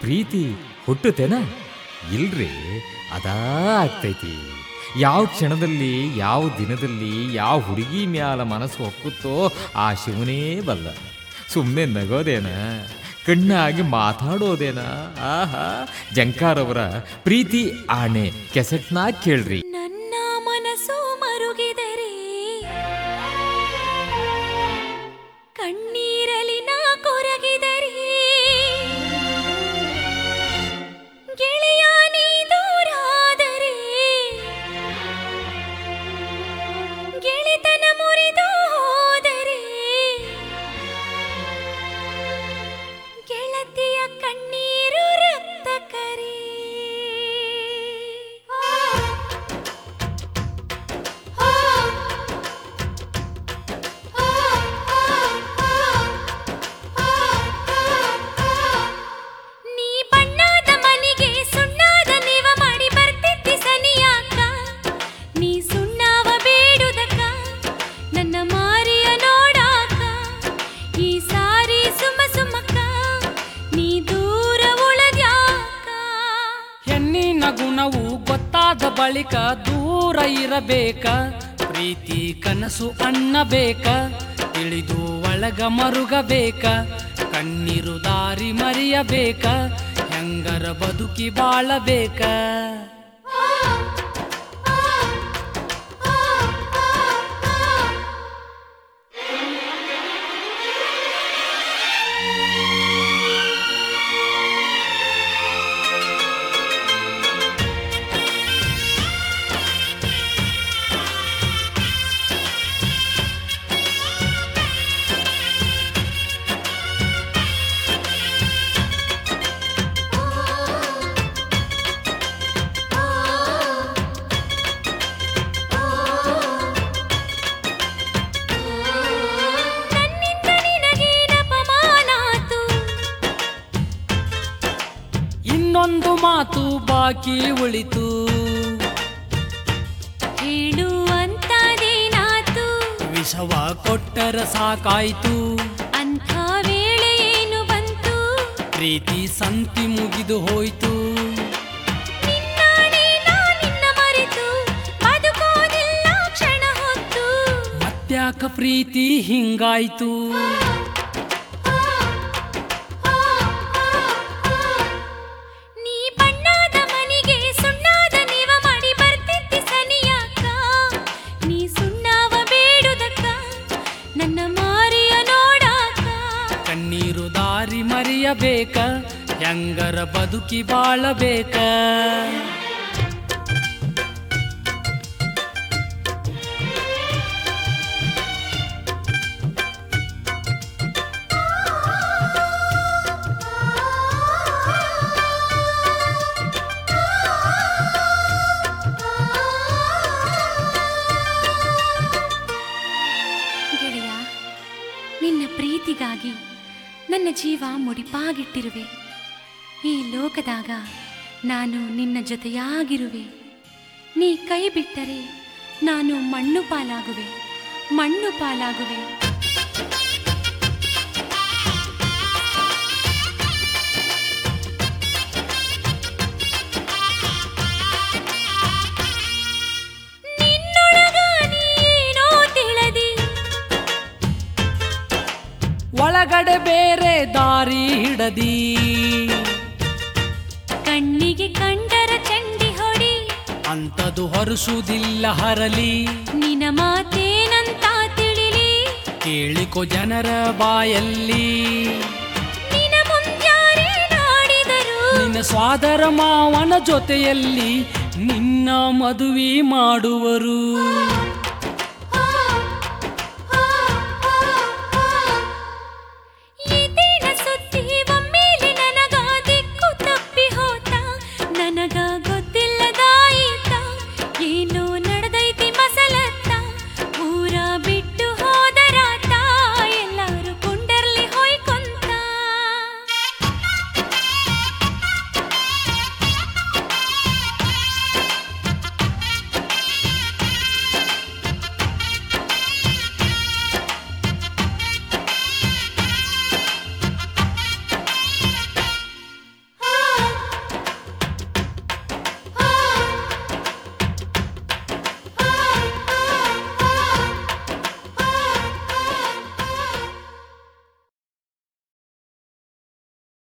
ಪ್ರೀತಿ ಹುಟ್ಟುತ್ತೇನ ಇಲ್ರಿ ಅದಾ ಆಗ್ತೈತಿ ಯಾವ ಕ್ಷಣದಲ್ಲಿ ಯಾವ ದಿನದಲ್ಲಿ ಯಾವ ಹುಡುಗಿ ಮ್ಯಾಲ ಮನಸ್ಸು ಒಕ್ಕುತ್ತೋ ಆ ಶಿವನೇ ಬಲ್ಲ ಸುಮ್ಮನೆ ನಗೋದೇನ ಕಣ್ಣಾಗಿ ಮಾತಾಡೋದೇನ ಆಹಾ ಜಂಕಾರವರ ಪ್ರೀತಿ ಆಣೆ ಕೆಸೆಟ್ನ ಕೇಳ್ರಿ ನನ್ನ ಮನಸ್ಸು ಮರುಗಿದರೆ ಕಣ್ಣೀರಲಿ ನಾ ಕೊರಗಿದರೆ ಗೆಳೆಯ ನೀ ದೂರಾದರೆ ಗೆಳೆತನ ಮುರಿದು ಹೋದರೆ ಗೆಳತಿಯ ಕಣ್ಣೀರು ರಕ್ತ ಕರಿ ನೀ ಬಣ್ಣದ ಮನೆಗೆ ಸುಣ್ಣದ ನೀವ ಮಾಡಿ ಬರ್ತಿದ್ದಿ ಸನಿಯಾಕ ನೀ ಸುಣ್ಣವ ಬೇಡುದಕ್ಕ ನನ್ನ ಮಾರಿಯ ನೋಡಾಕ ಈ ಸಾರಿ ಸುಮ ಸುಮಕ್ಕ ನೀ ದೂರ ಉಳದ್ಯಾಕ ಹೆಣ್ಣಿನ ಗುಣವು ಗೊತ್ತಾದ ಬಳಿಕ ದೂರ ಇರಬೇಕ ಪ್ರೀತಿ ಕನಸು ಅನ್ನಬೇಕ ತಿಳಿದು ಒಳಗ ಮರುಗಬೇಕ ಕಣ್ಣೀರು ದಾರಿ ಮರೆಯಬೇಕ ಹೆಂಗರ ಬದುಕಿ ಬಾಳಬೇಕ ನನ್ನಿಂದ ನಿನಗೇನಪಮಾನಾತು ಇನ್ನೊಂದು ಮಾತು ಬಾಕಿ ಉಳಿತು ಹೇಳುವಂತದೇನಾತು ವಿಷವ ಕೊಟ್ಟರ ಸಾಕಾಯ್ತು ಅಂಥ ವೇಳೆ ಏನು ಬಂತು ಪ್ರೀತಿ ಸಂತಿ ಮುಗಿದು ಹೋಯ್ತು ನಿನ್ನಾಣೆ ನಾ ನಿನ್ನ ಮರೆತು ಬದುಕೋದಿಲ್ಲ ಕ್ಷಣ ಹೊತ್ತು ಮತ್ತ್ಯಾಕ ಪ್ರೀತಿ ಹಿಂಗಾಯ್ತು ನೀ ಬಣ್ಣದ ಮನೆಗೆ ಸುಣ್ಣದ ನೀವ ಮಾಡಿ ಬರ್ತಿದ್ದಿ ಸನಿಯಾಕ ನೀ ಸುಣ್ಣವ ಬೇಡುದಕ್ಕ ನನ್ನ ಮಾರಿಯ ನೋಡಾಕ ಕಣ್ಣೀರು ದಾರಿ ಮರೆಯಬೇಕ ಹೆಂಗರ ಬದುಕಿ ಬಾಳಬೇಕ ಗೆಳೆಯ ನಿನ್ನ ಪ್ರೀತಿಗಾಗಿ ನನ್ನ ಜೀವ ಮುಡಿಪಾಗಿಟ್ಟಿರುವೆ ಈ ಲೋಕದಾಗ ನಾನು ನಿನ್ನ ಜೊತೆಯಾಗಿರುವೆ ನೀ ಕೈ ಬಿಟ್ಟರೆ ನಾನು ಮಣ್ಣು ಪಾಲಾಗುವೆ ಮಣ್ಣು ಪಾಲಾಗುವೆ ನಿನ್ನೊಳಗ ನೀ ಏನೋ ತಿಳದಿ ಒಳಗಡೆ ಬೇರೆ ದಾರಿ ಹಿಡದಿ ಕಣ್ಣಿಗೆ ಕಂಡರ ಚಂಡಿ ಹೊಡಿ ಅಂಥದು ಹೊರಸುವುದಿಲ್ಲ ಹರಲಿ ನಿನ ಮಾತೇನಂತ ತಿಳಿಲಿ ಕೇಳಿಕೊ ಜನರ ಬಾಯಲ್ಲಿ ನಿನ ಮುಂಜಾರೆ ನಾಡಿದರು ನಿನ್ನ ಸ್ವಾದರ ಮಾವನ ಜೊತೆಯಲ್ಲಿ ನಿನ್ನ ಮದುವೆ ಮಾಡುವರು